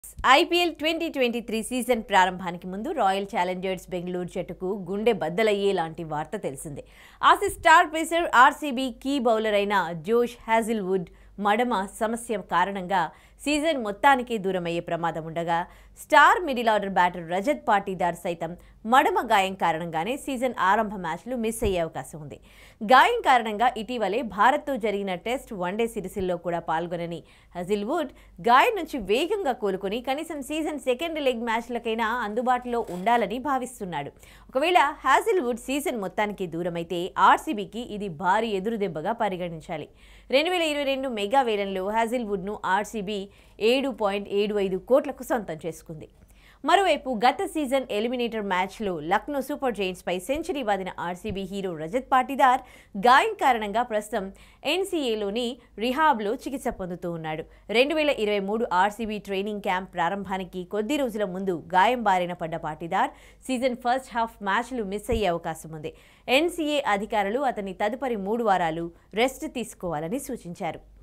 IPL twenty twenty three season ప్రారంభానికి ముందు royal Challengers Bengaluru జట్టుకు గుండె బద్దలయ్యేలాంటి వార్త తెలిసిందే Aussie star pacer RCB key bowler అయిన జోష్ హ్యాజిల్వుడ్ మడమ సమస్య కారణంగా సీజన్ మొత్తానికి దూరమయ్యే ప్రమాదం ఉండగా star middle order batter Rajat Patidar సైతం మడమ గాయం కారణంగానే సీజన్ ఆరంభ మ్యాచ్లు మిస్ అయ్యే అవకాశం ఉంది గాయం కారణంగా ఇటీవలే భారత్తో జరిగిన టెస్ట్ వన్డే సిరీస్లో కూడా పాల్గొనని హజిల్వుడ్ గాయం నుంచి వేగంగా కోలుకొని కనీసం సీజన్ సెకండ్ లెగ్ మ్యాచ్లకైనా అందుబాటులో ఉండాలని భావిస్తున్నాడు ఒకవేళ హాజిల్వుడ్ సీజన్ మొత్తానికి దూరమైతే ఆర్సీబీకి ఇది భారీ ఎదురుదెబ్బగా పరిగణించాలి రెండు వేల ఇరవై రెండు మెగా వేలంలో హాజిల్వుడ్ను ఆర్సీబీ ఏడు పాయింట్ ఏడు ఐదు కోట్లకు సొంతం చేసుకుంది మరోవైపు గత సీజన్ ఎలిమినేటర్ మ్యాచ్లో లక్నో సూపర్ జైంట్స్పై సెంచరీ వాదిన ఆర్సీబీ హీరో రజత్ పాటీదార్ గాయం కారణంగా ప్రస్తుతం ఎన్సీఏలోని రిహాబ్లో చికిత్స పొందుతూ ఉన్నాడు రెండు వేల ఇరవై మూడు ఆర్సీబీ ట్రైనింగ్ క్యాంప్ ప్రారంభానికి కొద్ది రోజుల ముందు గాయం బారిన పడ్డ పాటీదార్ సీజన్ ఫస్ట్ హాఫ్ మ్యాచ్లు మిస్ అయ్యే అవకాశం ఉంది ఎన్సీఏ అధికారులు అతని తదుపరి మూడు వారాలు రెస్ట్ తీసుకోవాలని సూచించారు